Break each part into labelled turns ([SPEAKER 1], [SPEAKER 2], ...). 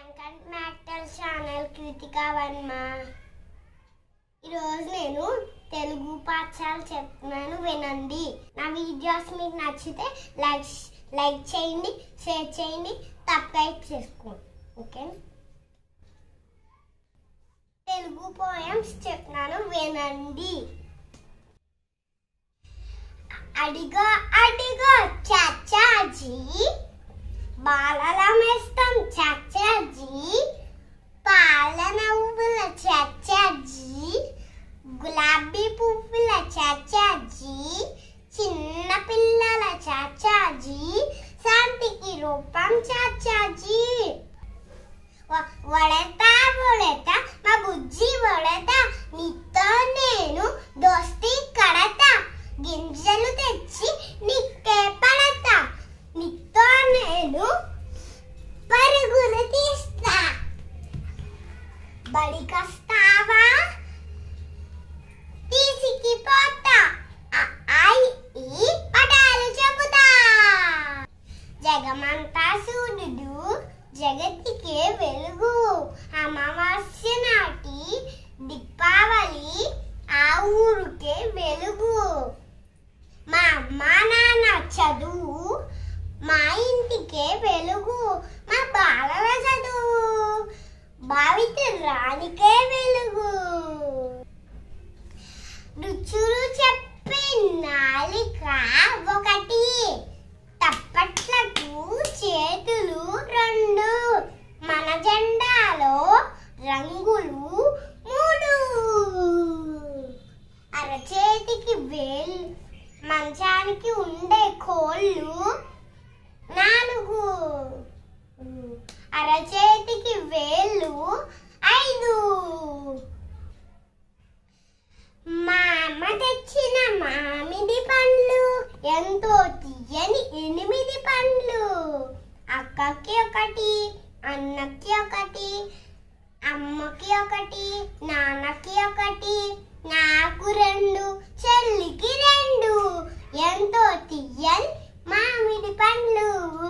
[SPEAKER 1] వెంకట్ మ్యాక్టల్ ఛానల్ కృతిక వర్మ ఈరోజు నేను తెలుగు పాఠశాల చెప్తున్నాను వినండి నా వీడియోస్ మీకు నచ్చితే లైక్ లైక్ చేయండి షేర్ చేయండి సబ్స్క్రైబ్ చేసుకోండి ఓకే తెలుగు పోయమ్స్ చెప్తున్నాను వినండి అడిగో అడిగో చాచాజీ బాలలమేస్తాం చాచాజీ పాల నవ్వుల చాచాజీ గులాబీ పువ్వుల చాచాజీ చిన్న పిల్లల చాచాజీ శాంతికి రూపం చాచాజీ వ- వడతా వడతా మా బుజ్జి వడతా నీతో నేను దోస్తి కడతా గింజలు తెచ్చి నీకే పడతా నీతో నేను పరుగులు తీస్తా బడికొస్తావా తీసుకి పోతా ఆ, ఐ ఈ పటాలు చెబుతా జగమంతా సూర్యుడు జగతికే వెలుగు అమావాస్య నాటి దీపావళి ఆ ఊరుకే వెలుగు మా అమ్మ నాన్న చదువు మా ఇంటికే వెలుగు మా బాలల చదువు భావితరానికే వెలుగు రుచులు చెప్పే నాలిక ఒకటి తప్పట్లకు చేతులు రెండు మన జెండాలో రంగులు మూడు అరచేతికి వేలు మంచానికి ఉండే కోళ్ళు నాలుగు అరచేతికి వేళ్ళు ఐదు మా అమ్మ తెచ్చిన మామిడి పండ్లు ఎంతో తీయని ఎనిమిది పండ్లు అక్కకి ఒకటి అన్నకి ఒకటి అమ్మకి ఒకటి నాన్నకి ఒకటి నాకు రెండు చెల్లికి రెండు ఎంతో తీయని మామిడి పండ్లు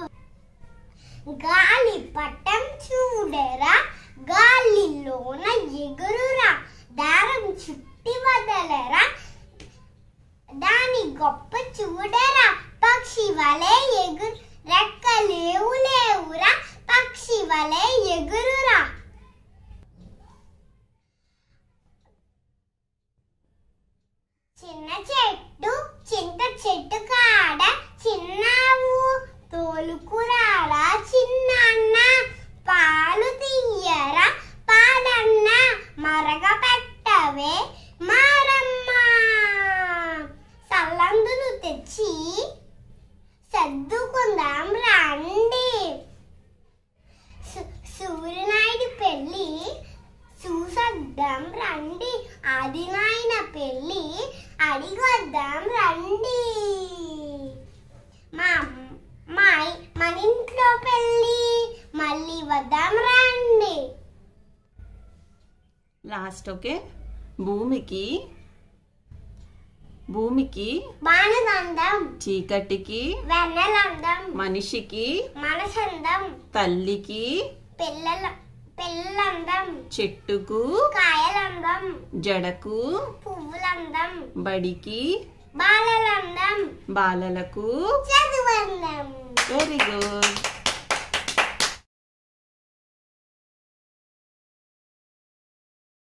[SPEAKER 1] గాలి పట్టం చూడరా గాలిలోన ఎగురురా దారం చుట్టి వదలరా దాని గొప్ప చూడరా పక్షి వలె ఎగురు రెక్కలేవు లేవురా పక్షి వలె ఎగురురా చిన్న చెట్టు చింత చెట్టు కాడ చిన్నావు తోలుకురారా చిన్నాన్న పాలు తీయరా పాలన్న మరగ పెట్టవే మారమ్మ సల్లందులు తెచ్చి సర్దుకుందాం రండి సు- సూర్యనాయుడు పెళ్ళి చూసొద్దాం రండి ఆదినాయన పెళ్ళి అడిగొద్దాం రండి మా అమ్- మా ఇ- మన ఇంట్లో పెళ్ళి మళ్ళీ వద్దాం రండి
[SPEAKER 2] లాస్ట్ ఓకే భూమికి భూమికి
[SPEAKER 1] బాణదండం
[SPEAKER 2] చీకటికి
[SPEAKER 1] వెన్నలందం
[SPEAKER 2] మనిషికి
[SPEAKER 1] మనసందం
[SPEAKER 2] తల్లికి
[SPEAKER 1] పిల్లల పిల్లందం
[SPEAKER 2] చెట్టుకు
[SPEAKER 1] కాయలందం
[SPEAKER 2] జడకు
[SPEAKER 1] పువ్వులందం
[SPEAKER 2] బడికి
[SPEAKER 1] బాలలందం
[SPEAKER 2] బాలలకు
[SPEAKER 1] చదువందం
[SPEAKER 2] వెరీ గుడ్